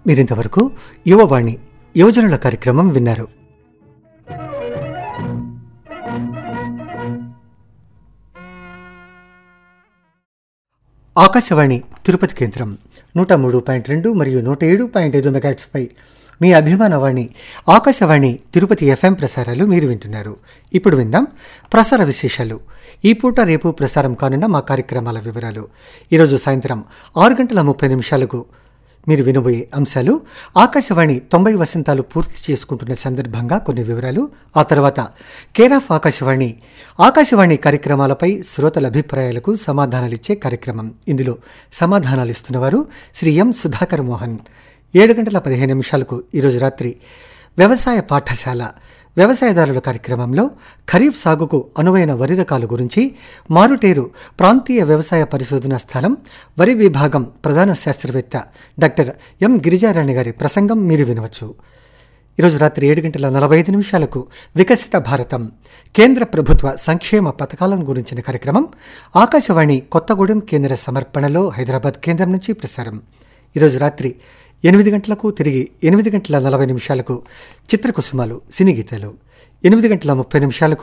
మీరింతవరకు యువవాణి యువజనుల కార్యక్రమం విన్నారు ఆకాశవాణి తిరుపతి కేంద్రం నూట మూడు పాయింట్ రెండు మరియు నూట ఏడు పాయింట్ ఐదు మెగాట్స్పై మీ అభిమాన వాణి ఆకాశవాణి తిరుపతి ఎఫ్ఎం ప్రసారాలు మీరు వింటున్నారు ఇప్పుడు విందాం ప్రసార విశేషాలు ఈ పూట రేపు ప్రసారం కానున్న మా కార్యక్రమాల వివరాలు ఈరోజు సాయంత్రం ఆరు గంటల ముప్పై నిమిషాలకు మీరు వినబోయే అంశాలు ఆకాశవాణి తొంభై వసంతాలు పూర్తి చేసుకుంటున్న సందర్భంగా కొన్ని వివరాలు ఆ తర్వాత కేర్ ఆఫ్ ఆకాశవాణి ఆకాశవాణి కార్యక్రమాలపై శ్రోతల అభిప్రాయాలకు సమాధానాలిచ్చే కార్యక్రమం ఇందులో సమాధానాలు ఇస్తున్నవారు శ్రీ ఎం సుధాకర్ మోహన్ ఏడు గంటల పదిహేను నిమిషాలకు ఈరోజు రాత్రి వ్యవసాయ పాఠశాల వ్యవసాయదారుల కార్యక్రమంలో ఖరీఫ్ సాగుకు అనువైన వరి రకాల గురించి మారుటేరు ప్రాంతీయ వ్యవసాయ పరిశోధనా స్థలం వరి విభాగం ప్రధాన శాస్త్రవేత్త డాక్టర్ ఎం గిరిజారాణి గారి ప్రసంగం మీరు వినవచ్చు ఈరోజు రాత్రి ఏడు గంటల నలభై ఐదు నిమిషాలకు వికసిత భారతం కేంద్ర ప్రభుత్వ సంక్షేమ పథకాలను గురించిన కార్యక్రమం ఆకాశవాణి కొత్తగూడెం కేంద్ర సమర్పణలో హైదరాబాద్ కేంద్రం నుంచి ప్రసారం ఈరోజు రాత్రి ఎనిమిది గంటలకు తిరిగి ఎనిమిది గంటల నలభై నిమిషాలకు చిత్రకుసుమాలు సినీ గీతాలు ఎనిమిది గంటల ముప్పై నిమిషాలకు